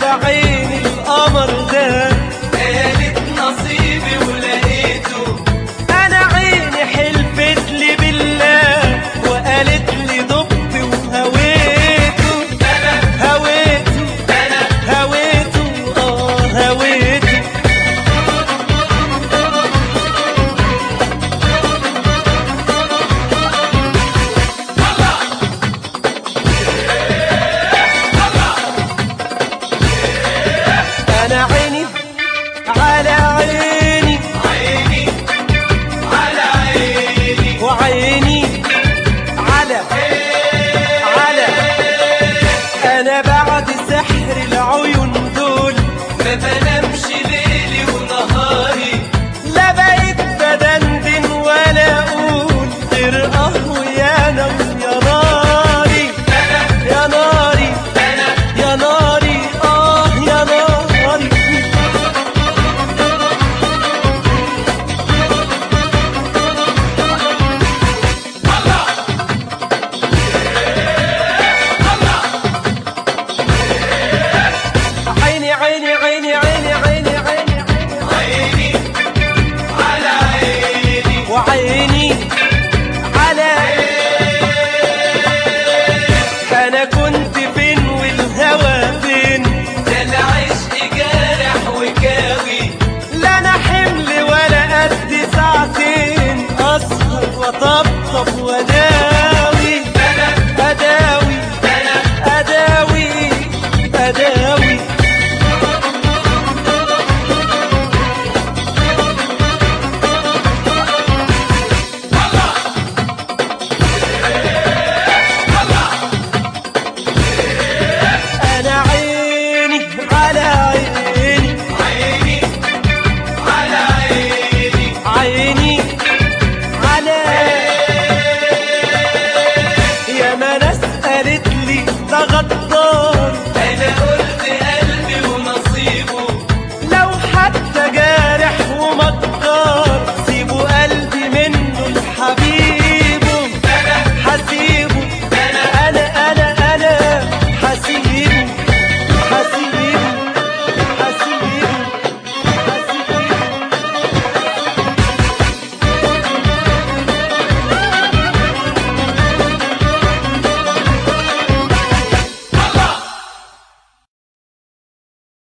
في عيني القمر ده قالت نصيبي ولقيته انا عيني حلفت لي بالله وقالت لي ضبط وهويته انا هويته انا هويته اه هويته انا عيني على عيني عيني على عيني وعيني على على انا بعد سحر العيون دول ما بنامش ليلي ونهاري لا بقيت بدندن ولا اقول غير اه يا نار يا ناري انا يا ناري انا يا ناري اه يا ناري عيني عيني عيني عيني عيني عيني عيني على عيني وعيني على انا كنت فين والهوى فين ده العشق جارح وكاوي لا انا حمل ولا قد ساعتين اسهر وطبطب واداوي انا اداوي انا اداوي اداوي انا عيني على